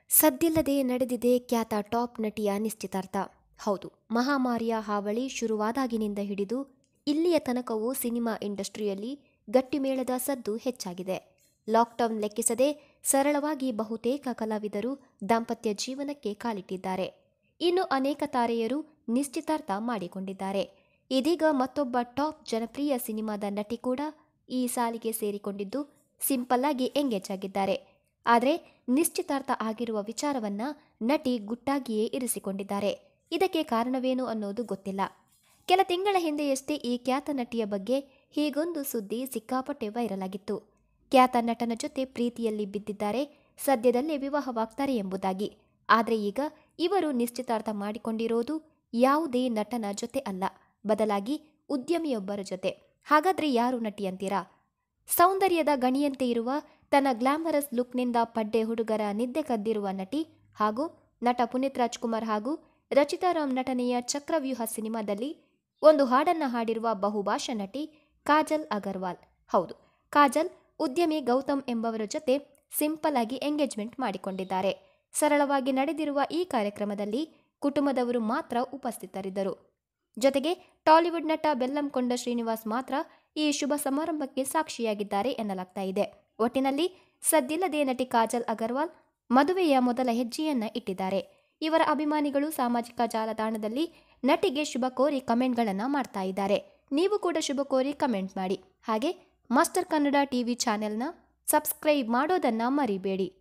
ಸದ್ದಿಲ್ಲದೆ ನಡೆದಿದೆ ಖ್ಯಾತ ಟಾಪ್ ನಟಿಯ ನಿಶ್ಚಿತಾರ್ಥ ಹೌದು ಮಹಾಮಾರಿಯ ಹಾವಳಿ ಶುರುವಾದಾಗಿನಿಂದ ಹಿಡಿದು ಇಲ್ಲಿಯ ತನಕವೂ ಸಿನಿಮಾ ಇಂಡಸ್ಟ್ರಿಯಲ್ಲಿ ಗಟ್ಟಿಮೇಳದ ಸದ್ದು ಹೆಚ್ಚಾಗಿದೆ ಲಾಕ್ಡೌನ್ ಲೆಕ್ಕಿಸದೆ ಸರಳವಾಗಿ ಬಹುತೇಕ ಕಲಾವಿದರು ದಾಂಪತ್ಯ ಜೀವನಕ್ಕೆ ಕಾಲಿಟ್ಟಿದ್ದಾರೆ ಇನ್ನು ಅನೇಕ ತಾರೆಯರು ನಿಶ್ಚಿತಾರ್ಥ ಮಾಡಿಕೊಂಡಿದ್ದಾರೆ ಇದೀಗ ಮತ್ತೊಬ್ಬ ಟಾಪ್ ಜನಪ್ರಿಯ ಸಿನಿಮಾದ ನಟಿ ಕೂಡ ಈ ಸಾಲಿಗೆ ಸೇರಿಕೊಂಡಿದ್ದು ಸಿಂಪಲ್ ಆಗಿ ಎಂಗೇಜ್ ಆಗಿದ್ದಾರೆ ಆದರೆ ನಿಶ್ಚಿತಾರ್ಥ ಆಗಿರುವ ವಿಚಾರವನ್ನ ನಟಿ ಗುಟ್ಟಾಗಿಯೇ ಇರಿಸಿಕೊಂಡಿದ್ದಾರೆ ಇದಕ್ಕೆ ಕಾರಣವೇನು ಅನ್ನೋದು ಗೊತ್ತಿಲ್ಲ ಕೆಲ ತಿಂಗಳ ಹಿಂದೆಯಷ್ಟೇ ಈ ಖ್ಯಾತ ನಟಿಯ ಬಗ್ಗೆ ಹೀಗೊಂದು ಸುದ್ದಿ ಸಿಕ್ಕಾಪಟ್ಟೆ ವೈರಲ್ ಆಗಿತ್ತು ಖ್ಯಾತ ನಟನ ಜೊತೆ ಪ್ರೀತಿಯಲ್ಲಿ ಬಿದ್ದಿದ್ದಾರೆ ಸದ್ಯದಲ್ಲೇ ವಿವಾಹವಾಗ್ತಾರೆ ಎಂಬುದಾಗಿ ಆದರೆ ಈಗ ಇವರು ನಿಶ್ಚಿತಾರ್ಥ ಮಾಡಿಕೊಂಡಿರೋದು ಯಾವುದೇ ನಟನ ಜೊತೆ ಅಲ್ಲ ಬದಲಾಗಿ ಉದ್ಯಮಿಯೊಬ್ಬರ ಜೊತೆ ಹಾಗಾದ್ರೆ ಯಾರು ನಟಿ ಅಂತೀರಾ ಸೌಂದರ್ಯದ ಗಣಿಯಂತೆ ಇರುವ ತನ್ನ ಗ್ಲಾಮರಸ್ ಲುಕ್ನಿಂದ ಪಡ್ಡೆ ಹುಡುಗರ ನಿದ್ದೆ ಕದ್ದಿರುವ ನಟಿ ಹಾಗೂ ನಟ ಪುನೀತ್ ರಾಜ್ಕುಮಾರ್ ಹಾಗೂ ರಚಿತಾ ರಾಮ್ ನಟನೆಯ ಚಕ್ರವ್ಯೂಹ ಸಿನಿಮಾದಲ್ಲಿ ಒಂದು ಹಾಡನ್ನ ಹಾಡಿರುವ ಬಹುಭಾಷಾ ನಟಿ ಕಾಜಲ್ ಅಗರ್ವಾಲ್ ಹೌದು ಕಾಜಲ್ ಉದ್ಯಮಿ ಗೌತಮ್ ಎಂಬವರ ಜೊತೆ ಸಿಂಪಲ್ ಆಗಿ ಎಂಗೇಜ್ಮೆಂಟ್ ಮಾಡಿಕೊಂಡಿದ್ದಾರೆ ಸರಳವಾಗಿ ನಡೆದಿರುವ ಈ ಕಾರ್ಯಕ್ರಮದಲ್ಲಿ ಕುಟುಂಬದವರು ಮಾತ್ರ ಉಪಸ್ಥಿತರಿದ್ದರು ಜೊತೆಗೆ ಟಾಲಿವುಡ್ ನಟ ಬೆಲ್ಲಂಕೊಂಡ ಶ್ರೀನಿವಾಸ್ ಮಾತ್ರ ಈ ಶುಭ ಸಮಾರಂಭಕ್ಕೆ ಸಾಕ್ಷಿಯಾಗಿದ್ದಾರೆ ಎನ್ನಲಾಗ್ತಾ ಇದೆ ಒಟ್ಟಿನಲ್ಲಿ ಸದ್ದಿಲ್ಲದೆ ನಟಿ ಕಾಜಲ್ ಅಗರ್ವಾಲ್ ಮದುವೆಯ ಮೊದಲ ಹೆಜ್ಜೆಯನ್ನ ಇಟ್ಟಿದ್ದಾರೆ ಇವರ ಅಭಿಮಾನಿಗಳು ಸಾಮಾಜಿಕ ಜಾಲತಾಣದಲ್ಲಿ ನಟಿಗೆ ಶುಭ ಕೋರಿ ಕಮೆಂಟ್ಗಳನ್ನ ಮಾಡ್ತಾ ಇದ್ದಾರೆ ನೀವು ಕೂಡ ಶುಭ ಕೋರಿ ಕಮೆಂಟ್ ಮಾಡಿ ಹಾಗೆ ಮಾಸ್ಟರ್ ಕನ್ನಡ ಟಿವಿ ಚಾನೆಲ್ನ ಸಬ್ಸ್ಕ್ರೈಬ್ ಮಾಡೋದನ್ನ ಮರಿಬೇಡಿ